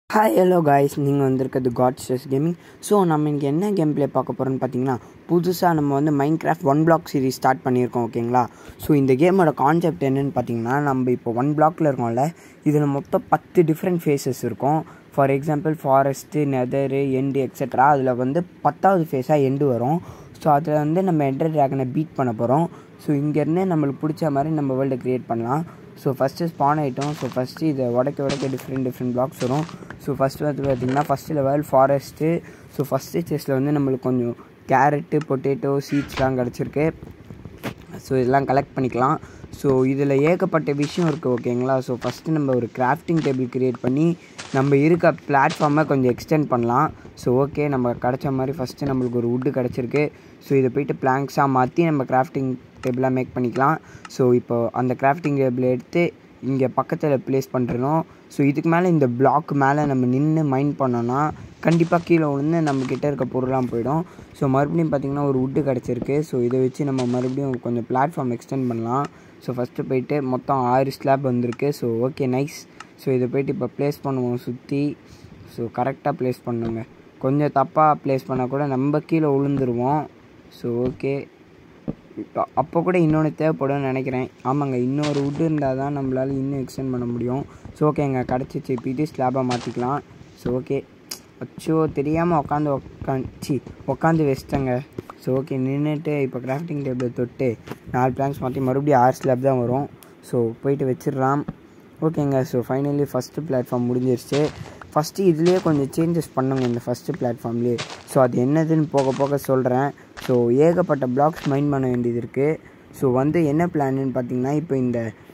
hi hello guys நீங்கள் வந்திருக்கிறது God stress gaming so நம்ம இன்றைக்கி என்ன கேம் ப்ளே பார்க்க போகிறோம்னு பார்த்தீங்கன்னா புதுசாக நம்ம வந்து Minecraft one block series start பண்ணியிருக்கோம் ஓகேங்களா ஸோ இந்த கேமோட கான்செப்ட் என்னென்னு பார்த்தீங்கன்னா நம்ம இப்போ ஒன் பிளாக்ல இருக்கோம்ல இதில் மொத்தம் பத்து டிஃப்ரெண்ட் ஃபேஸஸ் இருக்கும் for example forest nether end etcetera அதில் வந்து பத்தாவது ஃபேஸாக எண்டு வரும் ஸோ அதில் வந்து நம்ம என்டர் ட்ராகனை பீட் பண்ண போகிறோம் ஸோ இங்கேருந்து நம்மளுக்கு பிடிச்ச மாதிரி நம்ம வேர்ல்டை க்ரியேட் பண்ணலாம் ஸோ ஃபஸ்ட்டு ஸ்பான் ஆகிட்டோம் ஸோ ஃபஸ்ட்டு இதை உடைக்க உடைக்க டிஃப்ரெண்ட் டிஃப்ரெண்ட் பிளாக்ஸ் வரும் ஸோ ஃபஸ்ட்டு வந்து பார்த்திங்கன்னா first level forest so first செஸ்ட்டில் வந்து நம்மளுக்கு கொஞ்சம் கேரட்டு பொட்டேட்டோ சீட்ஸ்லாம் கிடச்சிருக்கு ஸோ இதெல்லாம் கலெக்ட் பண்ணிக்கலாம் ஸோ இதில் ஏகப்பட்ட விஷயம் இருக்குது ஓகேங்களா ஸோ ஃபஸ்ட்டு நம்ம ஒரு கிராஃப்டிங் டேபிள் க்ரியேட் பண்ணி நம்ம இருக்க பிளாட்ஃபார்மை கொஞ்சம் எக்ஸ்டெண்ட் பண்ணலாம் ஸோ ஓகே நம்ம கிடச்ச மாதிரி ஃபஸ்ட்டு நம்மளுக்கு ஒரு வுட்டு கிடச்சிருக்கு ஸோ இதை போயிட்டு பிளாங்க்ஸாக மாற்றி நம்ம கிராஃப்டிங் டேபிளாக மேக் பண்ணிக்கலாம் ஸோ இப்போ அந்த கிராஃப்டிங் டேபிள் எடுத்து இங்கே பக்கத்தில் ப்ளேஸ் பண்ணுறணும் ஸோ இதுக்கு மேலே இந்த பிளாக் மேலே நம்ம நின்று மைண்ட் பண்ணோன்னா கண்டிப்பாக கீழே விழுந்து நம்மக்கிட்ட இருக்க பொருளாம் போயிடும் ஸோ மறுபடியும் பார்த்திங்கன்னா ஒரு வுட்டு கிடச்சிருக்கு ஸோ இதை வச்சு நம்ம மறுபடியும் கொஞ்சம் பிளாட்ஃபார்ம் எக்ஸ்டெண்ட் பண்ணலாம் ஸோ ஃபஸ்ட்டு போயிட்டு மொத்தம் ஆறு ஸ்லாப் வந்திருக்கு ஸோ ஓகே நைஸ் ஸோ இதை போயிட்டு இப்போ ப்ளேஸ் பண்ணுவோம் சுற்றி ஸோ கரெக்டாக ப்ளேஸ் பண்ணுங்க கொஞ்சம் தப்பாக ப்ளேஸ் பண்ணால் கூட நம்ம கீழே விழுந்துருவோம் ஸோ ஓகே அப்போ கூட இன்னொன்று தேவைப்படும்னு நினைக்கிறேன் ஆமாங்க இன்னொரு வுட் இருந்தால் தான் நம்மளால் இன்னும் எக்ஸ்டெண்ட் பண்ண முடியும் ஸோ ஓகேங்க கிடச்சிச்சு போயிட்டு ஸ்லாபாக மாற்றிக்கலாம் ஸோ ஓகே அச்சோ தெரியாமல் உட்காந்து உக்காந்துச்சி உட்காந்து வச்சிட்டேங்க ஸோ ஓகே நின்றுட்டு இப்போ கிராஃப்டிங் டேபிள் தொட்டு நாலு பிளான்ஸ் மாற்றி மறுபடியும் ஆறு ஸ்லாப் தான் வரும் ஸோ போயிட்டு வச்சிடலாம் ஓகேங்க ஸோ ஃபைனலி ஃபஸ்ட்டு பிளாட்ஃபார்ம் முடிஞ்சிருச்சு ஃபஸ்ட்டு இதுலேயே கொஞ்சம் சேஞ்சஸ் பண்ணுங்க இந்த ஃபஸ்ட்டு பிளாட்ஃபார்ம்லேயே ஸோ அது என்னதுன்னு போக போக சொல்கிறேன் ஸோ ஏகப்பட்ட பிளாக்ஸ் மைண்ட் பண்ண வேண்டியது இருக்குது ஸோ வந்து என்ன பிளான்னு பார்த்தீங்கன்னா இப்போ இந்த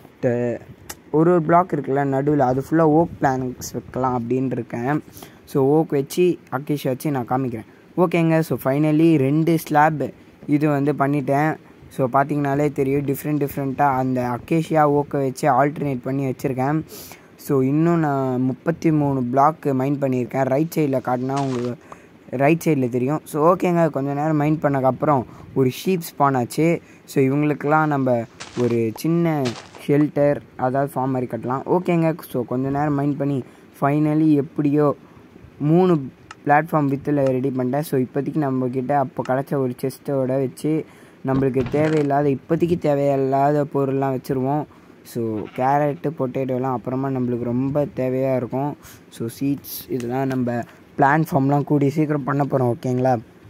ஒரு ஒரு பிளாக் இருக்குல்ல நடுவில் அது ஃபுல்லாக ஓக் பிளான்ஸ் வைக்கலாம் அப்படின்னு இருக்கேன் ஸோ ஓக் வச்சு அக்கேஷ் வச்சு நான் காமிக்கிறேன் ஓகேங்க ஸோ ஃபைனலி ரெண்டு ஸ்லாப் இது வந்து பண்ணிட்டேன் ஸோ பார்த்தீங்கனாலே தெரியும் டிஃப்ரெண்ட் டிஃப்ரெண்ட்டாக அந்த அக்கேஷியா ஓக்கை வச்சு ஆல்டர்னேட் பண்ணி வச்சுருக்கேன் ஸோ இன்னும் நான் முப்பத்தி மூணு பிளாக் மைண்ட் பண்ணியிருக்கேன் ரைட் சைடில் காட்டினா உங்களுக்கு ரைட் சைடில் தெரியும் ஸோ ஓகேங்க கொஞ்சம் நேரம் மைண்ட் பண்ணக்கப்புறம் ஒரு ஷீப் ஸ்பான் ஆச்சு ஸோ இவங்களுக்கெல்லாம் நம்ம ஒரு சின்ன ஷெல்டர் அதாவது ஃபார்ம் மாதிரி கட்டலாம் ஓகேங்க ஸோ கொஞ்சம் நேரம் மைண்ட் பண்ணி ஃபைனலி எப்படியோ மூணு பிளாட்ஃபார்ம் வித்தில் ரெடி பண்ணிட்டேன் ஸோ இப்போதைக்கு நம்மக்கிட்ட அப்போ கிடச்ச ஒரு செஸ்ட்டோட வச்சு நம்மளுக்கு தேவையில்லாத இப்போதைக்கு தேவையில்லாத பொருள்லாம் வச்சுருவோம் ஸோ கேரட்டு பொட்டேட்டோலாம் அப்புறமா நம்மளுக்கு ரொம்ப தேவையாக இருக்கும் ஸோ சீட்ஸ் இதெல்லாம் நம்ம பிளான் ஃபார்ம்லாம் கூடி சீக்கிரம் பண்ண போகிறோம் ஓகேங்களா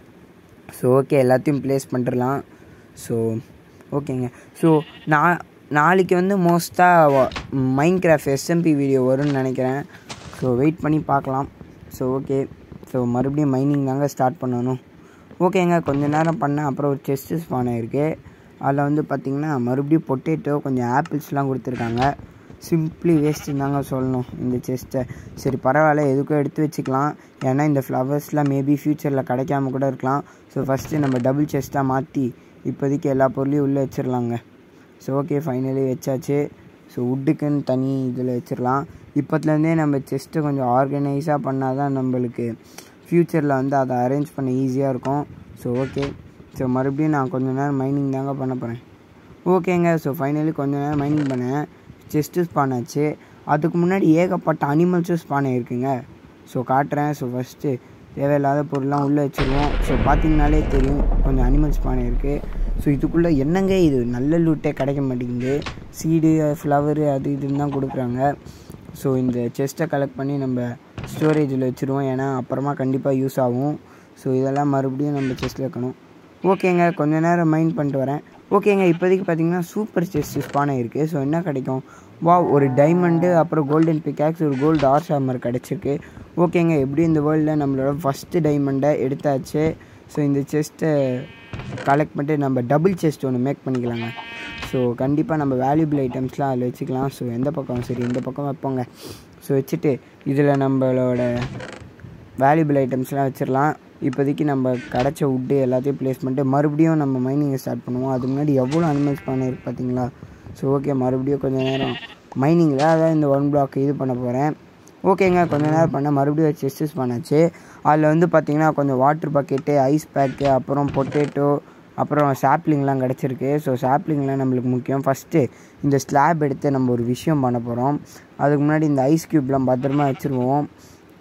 ஸோ ஓகே எல்லாத்தையும் ப்ளேஸ் பண்ணிடலாம் ஸோ ஓகேங்க ஸோ நான் நாளைக்கு வந்து மோஸ்ட்டாக மைண்ட் கிராஃப்ட் எஸ்எம்பி வீடியோ வரும்னு நினைக்கிறேன் ஸோ வெயிட் பண்ணி பார்க்கலாம் ஸோ ஓகே ஸோ மறுபடியும் மைனிங் தாங்க ஸ்டார்ட் பண்ணணும் ஓகேங்க கொஞ்ச நேரம் பண்ணேன் அப்புறம் ஒரு செஸ்ட்டு ஸ்பான் ஆகிருக்கு அதில் வந்து பார்த்திங்கன்னா மறுபடியும் பொட்டேட்டோ கொஞ்சம் ஆப்பிள்ஸ்லாம் கொடுத்துருக்காங்க சிம்பிளி வேஸ்ட்டு தாங்க சொல்லணும் இந்த செஸ்ட்டை சரி பரவாயில்ல எதுக்கும் எடுத்து வச்சுக்கலாம் ஏன்னா இந்த ஃப்ளவர்ஸ்லாம் மேபி ஃப்யூச்சரில் கிடைக்காம கூட இருக்கலாம் ஸோ ஃபஸ்ட்டு நம்ம டபுள் செஸ்ட்டாக மாற்றி இப்போதைக்கு எல்லா பொருளையும் உள்ளே வச்சிடலாங்க ஸோ ஓகே ஃபைனலி வச்சாச்சு ஸோ வுட்டுக்குன்னு தனி இதில் வச்சிடலாம் இப்போத்துலேருந்தே நம்ம செஸ்ட்டை கொஞ்சம் ஆர்கனைஸாக பண்ணால் தான் நம்மளுக்கு ஃப்யூச்சரில் வந்து அதை அரேஞ்ச் பண்ண ஈஸியாக இருக்கும் ஸோ ஓகே ஸோ மறுபடியும் நான் கொஞ்சம் நேரம் மைனிங் தாங்க பண்ண போகிறேன் ஓகேங்க ஸோ ஃபைனலி கொஞ்சம் நேரம் மைனிங் பண்ணேன் செஸ்ட்டு ஸ்பான் ஆச்சு அதுக்கு முன்னாடி ஏகப்பட்ட அனிமல்ஸும் ஸ்பான் ஆகிருக்குங்க ஸோ காட்டுறேன் ஸோ ஃபஸ்ட்டு தேவையில்லாத பொருள்லாம் உள்ளே வச்சுருவோம் ஸோ பார்த்தீங்கனாலே தெரியும் கொஞ்சம் அனிமல்ஸ் ஸ்பான் ஆகிருக்கு ஸோ இதுக்குள்ளே என்னங்க இது நல்ல லூட்டே கிடைக்க மாட்டேங்குது சீடு ஃப்ளவரு அது இதுன்னு தான் கொடுக்குறாங்க ஸோ இந்த செஸ்ட்டை கலெக்ட் பண்ணி நம்ம ஸ்டோரேஜில் வச்சுருவோம் ஏன்னா அப்புறமா கண்டிப்பாக யூஸ் ஆகும் ஸோ இதெல்லாம் மறுபடியும் நம்ம செஸ்ட்டில் வைக்கணும் ஓகேங்க கொஞ்ச நேரம் மைண்ட் பண்ணிட்டு வரேன் ஓகேங்க இப்போதைக்கு பார்த்தீங்கன்னா சூப்பர் செஸ்ட் ஸ்பான் ஆகிருக்கு ஸோ என்ன கிடைக்கும் வா ஒரு டைமண்டு அப்புறம் கோல்டன் பிக்காக்ஸ் ஒரு கோல்டு ஆர்ஸ் ஆமர் கிடச்சிருக்கு ஓகேங்க எப்படி இந்த வேர்ல்டில் நம்மளோட ஃபஸ்ட்டு டைமண்டை எடுத்தாச்சு ஸோ இந்த செஸ்ட்டை கலெக்ட் பண்ணிட்டு நம்ம டபுள் செஸ்ட் ஒன்று மேக் பண்ணிக்கலாங்க ஸோ கண்டிப்பாக நம்ம வேல்யூபிள் ஐட்டம்ஸ்லாம் அதில் வச்சுக்கலாம் ஸோ எந்த பக்கம் சரி இந்த பக்கம் வைப்போங்க ஸோ வச்சுட்டு இதில் நம்மளோட வேல்யூபிள் ஐட்டம்ஸ்லாம் வச்சிடலாம் இப்போதைக்கு நம்ம கிடச்ச வுட்டு எல்லாத்தையும் ப்ளேஸ் பண்ணிட்டு மறுபடியும் நம்ம மைனிங்கை ஸ்டார்ட் பண்ணுவோம் அதுக்கு முன்னாடி எவ்வளோ அனிமல்ஸ் பண்ணிருக்கு பார்த்தீங்களா ஸோ ஓகே மறுபடியும் கொஞ்சம் நேரம் மைனிங்கில் அதான் இந்த ஒன் பிளாக் இது பண்ண போகிறேன் ஓகேங்க கொஞ்சம் நேரம் பண்ண மறுபடியும் செஸ்டஸ் பண்ணாச்சு அதில் வந்து பார்த்திங்கன்னா கொஞ்சம் வாட்டர் பக்கெட்டு ஐஸ் பேக்கு அப்புறம் பொட்டேட்டோ அப்புறம் சாப்ளிங்லாம் கிடச்சிருக்கு ஸோ சாப்ளிங்லாம் நம்மளுக்கு முக்கியம் ஃபஸ்ட்டு இந்த ஸ்லாப் எடுத்து நம்ம ஒரு விஷயம் பண்ண போகிறோம் அதுக்கு முன்னாடி இந்த ஐஸ் க்யூப்லாம் பத்திரமா வச்சுருவோம்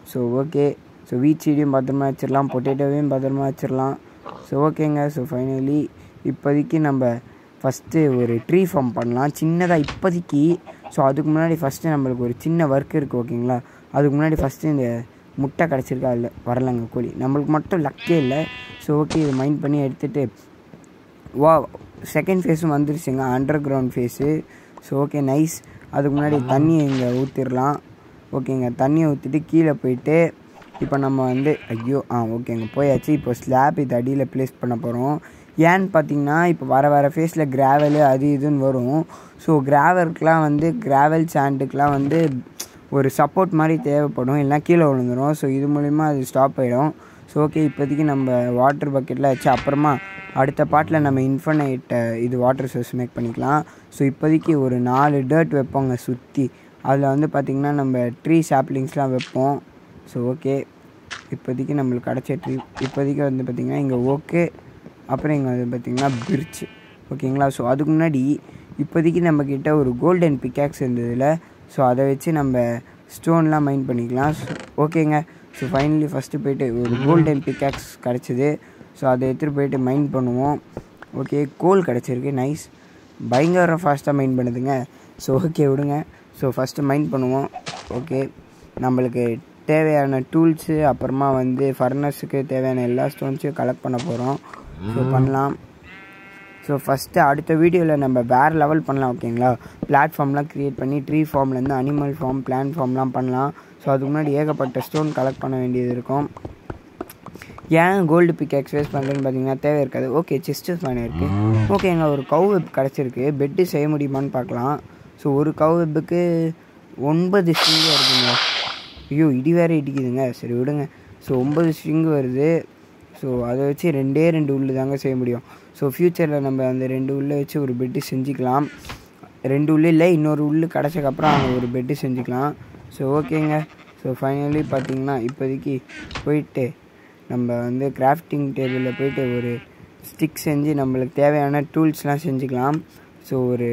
ஸோ ஓகே ஸோ வீட் சீடியும் பத்திரமா வச்சிடலாம் பொட்டேட்டோவையும் பத்திரமா வச்சிடலாம் ஸோ ஓகேங்க ஸோ ஃபைனலி இப்போதைக்கு நம்ம ஃபஸ்ட்டு ஒரு ட்ரீ ஃபார்ம் பண்ணலாம் சின்னதாக இப்போதைக்கு ஸோ அதுக்கு முன்னாடி ஃபஸ்ட்டு நம்மளுக்கு ஒரு சின்ன ஒர்க் இருக்குது ஓகேங்களா அதுக்கு முன்னாடி ஃபஸ்ட்டு இந்த முட்டை கிடச்சிருக்கா இல்லை வரலங்க கோழி நம்மளுக்கு மட்டும் லக்கே இல்லை ஸோ ஓகே இதை மைண்ட் பண்ணி எடுத்துகிட்டு வா செகண்ட் ஃபேஸும் வந்துருச்சுங்க underground phase so okay nice அதுக்கு முன்னாடி தண்ணியை இங்கே ஊற்றிடலாம் ஓகேங்க தண்ணியை ஊற்றிட்டு கீழே போயிட்டு இப்போ நம்ம வந்து ஐயோ ஆ ஓகேங்க போயாச்சு இப்போ ஸ்லாப் இது அடியில் ப்ளேஸ் பண்ண போகிறோம் ஏன்னு பார்த்தீங்கன்னா இப்போ வர வர ஃபேஸில் கிராவலு அது இதுன்னு வரும் ஸோ கிராவலுக்குலாம் வந்து கிராவல் சாண்டுக்கெலாம் வந்து ஒரு சப்போர்ட் மாதிரி தேவைப்படும் இல்லைனா கீழே விழுந்துடும் ஸோ இது மூலிமா அது ஸ்டாப் ஆகிடும் ஸோ ஓகே இப்போதைக்கு நம்ம வாட்டர் பக்கெட்டில் வச்சு அப்புறமா அடுத்த பாட்டில் நம்ம இன்ஃபனைட்டை இது வாட்டர் சோர்ஸ் மேக் பண்ணிக்கலாம் ஸோ இப்போதைக்கு ஒரு நாலு டர்ட் வைப்போங்க சுற்றி அதில் வந்து பார்த்திங்கன்னா நம்ம ட்ரீ சாப்லிங்ஸ்லாம் வைப்போம் ஸோ ஓகே இப்போதைக்கு நம்மளுக்கு கிடச்ச ட்ரீ இப்போதைக்கு வந்து பார்த்திங்கன்னா இங்கே ஓகே அப்புறம் இங்கே வந்து பார்த்திங்கன்னா பிரிட்ஜ் ஓகேங்களா ஸோ அதுக்கு முன்னாடி இப்போதைக்கு நம்மக்கிட்ட ஒரு கோல்டன் பிக்காக்ஸ் இருந்ததில் ஸோ அதை வச்சு நம்ம ஸ்டோன்லாம் மைண்ட் பண்ணிக்கலாம் ஓகேங்க ஸோ ஃபைனலி ஃபஸ்ட்டு போயிட்டு ஒரு கோல்டன் பிக்காக்ஸ் கிடச்சிது ஸோ அதை எடுத்துகிட்டு போயிட்டு மைண்ட் பண்ணுவோம் ஓகே கோல் கிடச்சிருக்கு நைஸ் பயங்கர ஃபாஸ்ட்டாக மைண்ட் பண்ணுதுங்க ஸோ ஓகே விடுங்க ஸோ ஃபஸ்ட்டு மைண்ட் பண்ணுவோம் ஓகே நம்மளுக்கு தேவையான டூல்ஸு அப்புறமா வந்து ஃபர்னஸுக்கு தேவையான எல்லா ஸ்டோன்ஸையும் கலெக்ட் பண்ண போகிறோம் ஸோ பண்ணலாம் ஸோ ஃபஸ்ட்டு அடுத்த வீடியோவில் நம்ம வேறு லெவல் பண்ணலாம் ஓகேங்களா பிளாட்ஃபார்ம்லாம் க்ரியேட் பண்ணி ட்ரீ ஃபார்ம்லேருந்து அனிமல் ஃபார்ம் பிளான் ஃபார்ம்லாம் பண்ணலாம் ஸோ அதுக்கு முன்னாடி ஏகப்பட்ட ஸ்டோன் கலெக்ட் பண்ண வேண்டியது இருக்கும் ஏன் கோல்டு பிக் எக்ஸ்பேஸ் பண்ணுறேன்னு பார்த்தீங்கன்னா தேவை இருக்காது ஓகே செஸ்ட்டு ஃபேன் இருக்குது ஓகே எங்கள் ஒரு கவு வெப் கிடச்சிருக்கு பெட்டு செய்ய முடியுமான்னு பார்க்கலாம் ஸோ ஒரு கவு வெப்புக்கு ஒன்பது ஸ்ட்ரிங்கு வருதுங்க ஐயோ இடி வேறு இடிக்குதுங்க சரி விடுங்க ஸோ ஒம்பது ஸ்ட்ரிங்கு வருது ஸோ அதை வச்சு ரெண்டே ரெண்டு உள்ளு தாங்க செய்ய முடியும் ஸோ ஃப்யூச்சரில் நம்ம அந்த ரெண்டு உள்ளே வச்சு ஒரு பெட்டு செஞ்சுக்கலாம் ரெண்டு உள்ளு இல்லை இன்னொரு உள்ளு கிடச்சக்கப்புறம் அங்கே ஒரு பெட்டு செஞ்சுக்கலாம் ஸோ ஓகேங்க ஸோ ஃபைனலி பார்த்தீங்கன்னா இப்போதைக்கு போயிட்டு நம்ம வந்து கிராஃப்டிங் டேபிளில் போயிட்டு ஒரு ஸ்டிக் செஞ்சு நம்மளுக்கு தேவையான டூல்ஸ்லாம் செஞ்சுக்கலாம் ஸோ ஒரு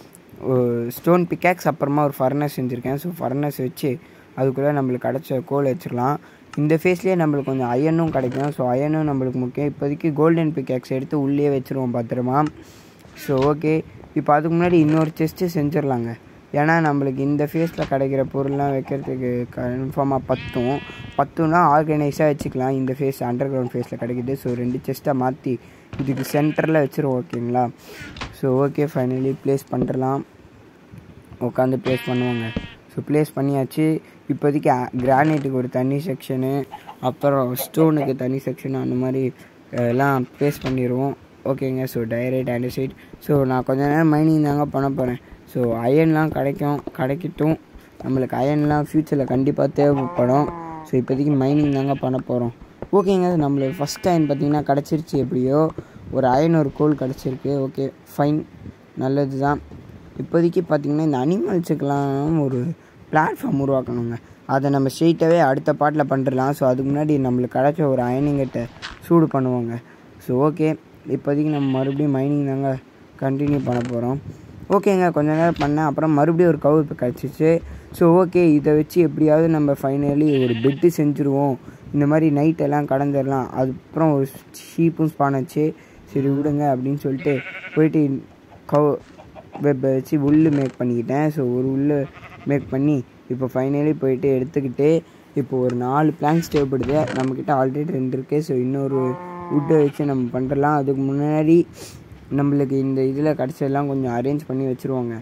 ஸ்டோன் பிக்காக்ஸ் அப்புறமா ஒரு ஃபர்னஸ் செஞ்சுருக்கேன் ஸோ ஃபர்னஸ் வச்சு அதுக்குள்ளே நம்மளுக்கு கிடச்ச கோல் வச்சுக்கலாம் இந்த ஃபேஸ்லேயே நம்மளுக்கு கொஞ்சம் அயனும் கிடைக்கும் ஸோ அயனும் நம்மளுக்கு முக்கியம் இப்போதைக்கு கோல்டன் பிக்காக்ஸ் எடுத்து உள்ளே வச்சுருவோம் பத்திரமா ஸோ ஓகே இப்போ அதுக்கு முன்னாடி இன்னொரு செஸ்ட்டு செஞ்சிடலாங்க ஏன்னா நம்மளுக்கு இந்த ஃபேஸில் கிடைக்கிற பொருள்லாம் வைக்கிறதுக்கு கன்ஃபார்மாக பத்தும் பத்தும்னா ஆர்கனைஸாக வச்சுக்கலாம் இந்த ஃபேஸ் அண்டர் கிரவுண்ட் ஃபேஸில் கிடைக்குது ஸோ ரெண்டு செஸ்ட்டை மாற்றி இதுக்கு சென்டரில் வச்சுருவோம் ஓகேங்களா ஸோ ஓகே ஃபைனலி ப்ளேஸ் பண்ணிடலாம் உட்காந்து ப்ளேஸ் பண்ணுவாங்க ஸோ ப்ளேஸ் பண்ணியாச்சு இப்போதைக்கு கிரானைட்டுக்கு ஒரு தனி செக்ஷனு அப்புறம் ஸ்டோனுக்கு தனி செக்ஷனு அந்த மாதிரி எல்லாம் ப்ளேஸ் பண்ணிடுவோம் ஓகேங்க ஸோ டைரக்ட் ஆண்டர்சைட் ஸோ நான் கொஞ்ச நேரம் மைனிங் தாங்க பண்ண போகிறேன் ஸோ அயன்லாம் கிடைக்கும் கிடைக்கட்டும் நம்மளுக்கு அயன்லாம் ஃப்யூச்சரில் கண்டிப்பாக தேவைப்படும் ஸோ இப்போதைக்கு மைனிங் தாங்க பண்ண போகிறோம் ஓகேங்க நம்மளுக்கு ஃபஸ்ட் அயன் பார்த்திங்கன்னா கிடச்சிருச்சு எப்படியோ ஒரு அயன் ஒரு கோல் கிடச்சிருக்கு ஓகே ஃபைன் நல்லது தான் இப்போதைக்கு பார்த்திங்கன்னா இந்த அனிமல்ஸுக்கெலாம் ஒரு பிளாட்ஃபார்ம் உருவாக்கணுங்க அதை நம்ம ஸ்ட்ரெயிட்டாகவே அடுத்த பாட்டில் பண்ணிடலாம் ஸோ அதுக்கு முன்னாடி நம்மளுக்கு கிடச்ச ஒரு அயனிங்கிட்ட சூடு பண்ணுவோங்க ஸோ ஓகே இப்போதைக்கு நம்ம மறுபடியும் மைனிங் தாங்க கண்டினியூ பண்ண போகிறோம் ஓகேங்க கொஞ்ச நேரம் பண்ணேன் அப்புறம் மறுபடியும் ஒரு கவு இப்போ கிடச்சிச்சு ஸோ ஓகே இதை வச்சு எப்படியாவது நம்ம ஃபைனலி ஒரு பெட்டு செஞ்சுருவோம் இந்த மாதிரி நைட்டெல்லாம் கடந்துடலாம் அதுக்கப்புறம் ஒரு ஷீப்பும் ஸ்பானாச்சு சரி விடுங்க அப்படின்னு சொல்லிட்டு போயிட்டு கவு வெப்பை வச்சு உள்ளு மேக் பண்ணிக்கிட்டேன் ஸோ ஒரு உள்ளு மேக் பண்ணி இப்போ ஃபைனலி போயிட்டு எடுத்துக்கிட்டு இப்போ ஒரு நாலு பிளான்ஸ் தேவைப்படுது நம்மக்கிட்ட ஆல்ரெடி ரெண்டு இருக்குது ஸோ இன்னொரு வுட்டை வச்சு நம்ம பண்ணுறலாம் அதுக்கு முன்னாடி நம்மளுக்கு இந்த இதில் கிடச்சதெல்லாம் கொஞ்சம் அரேஞ்ச் பண்ணி வச்சுருவாங்க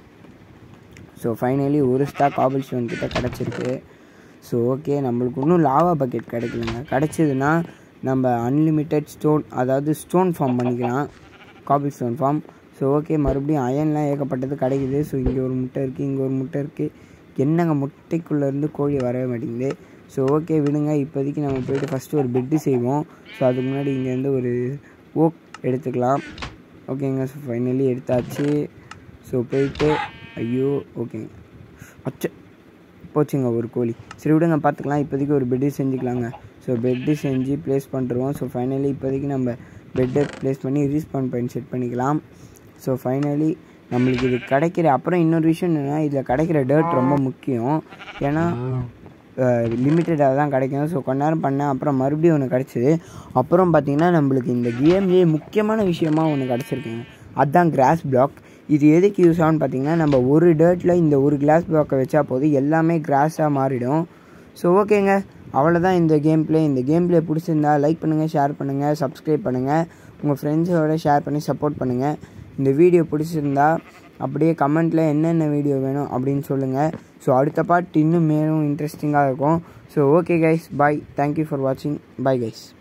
ஸோ ஃபைனலி ஒரு ஸ்டாக் காபிள் ஸ்டோன் கிட்ட கிடச்சிருக்கு ஸோ ஓகே நம்மளுக்கு இன்னும் லாவா பக்கெட் கிடைக்கலங்க கிடச்சிதுன்னா நம்ம அன்லிமிட்டெட் ஸ்டோன் அதாவது ஸ்டோன் ஃபார்ம் பண்ணிக்கலாம் cobblestone farm so okay மறுபடியும் அயன்லாம் ஏகப்பட்டது கிடைக்குது ஸோ இங்கே ஒரு முட்டை இருக்குது இங்கே ஒரு முட்டை இருக்குது என்னங்க முட்டைக்குள்ளேருந்து கோழி வரவே மாட்டேங்குது ஸோ ஓகே விடுங்க இப்போதைக்கு நம்ம போயிட்டு ஃபஸ்ட்டு ஒரு பெட்டு செய்வோம் ஸோ அதுக்கு முன்னாடி இங்கேருந்து ஒரு ஓக் எடுத்துக்கலாம் ஓகேங்க ஸோ ஃபைனலி எடுத்தாச்சு ஸோ போயிட்டு ஐயோ ஓகேங்க அச்ச போச்சுங்க ஒரு கோழி சரி விடுங்க பார்த்துக்கலாம் இப்போதைக்கு ஒரு பெட்டு செஞ்சுக்கலாங்க ஸோ பெட்டு செஞ்சு ப்ளேஸ் பண்ணுறோம் ஸோ ஃபைனலி இப்போதைக்கு நம்ம பெட்டை ப்ளேஸ் பண்ணி ரீஸ்பான் பாயிண்ட் செட் பண்ணிக்கலாம் ஸோ ஃபைனலி நம்மளுக்கு இது கிடைக்கிற அப்புறம் இன்னொரு விஷயம் என்னென்னா இதில் கிடைக்கிற டர்ட் ரொம்ப முக்கியம் ஏன்னா லிமிட்டடாக தான் கிடைக்கும் ஸோ கொஞ்ச நேரம் பண்ணேன் அப்புறம் மறுபடியும் ஒன்று கிடச்சிது அப்புறம் பார்த்திங்கன்னா நம்மளுக்கு இந்த கேம்லேயே முக்கியமான விஷயமா ஒன்று கிடச்சிருக்குங்க அதுதான் கிராஸ் பிளாக் இது எதுக்கு யூஸ் ஆகும்னு பார்த்தீங்கன்னா நம்ம ஒரு டேர்ட்டில் இந்த ஒரு கிளாஸ் பிளாக்கை வச்சா போதும் எல்லாமே கிராஸாக மாறிடும் ஸோ ஓகேங்க அவ்வளோதான் இந்த கேம் ப்ளே இந்த கேம் ப்ளே பிடிச்சிருந்தா லைக் பண்ணுங்கள் ஷேர் பண்ணுங்கள் சப்ஸ்கிரைப் பண்ணுங்கள் உங்கள் ஃப்ரெண்ட்ஸோட ஷேர் பண்ணி சப்போர்ட் பண்ணுங்கள் இந்த வீடியோ பிடிச்சிருந்தா அப்படியே கமெண்ட்டில் என்னென்ன வீடியோ வேணும் அப்படின்னு சொல்லுங்கள் ஸோ அடுத்த பார்ட் இன்னும் மேலும் இன்ட்ரெஸ்டிங்காக இருக்கும் so okay guys bye thank you for வாட்சிங் பாய் கைஸ்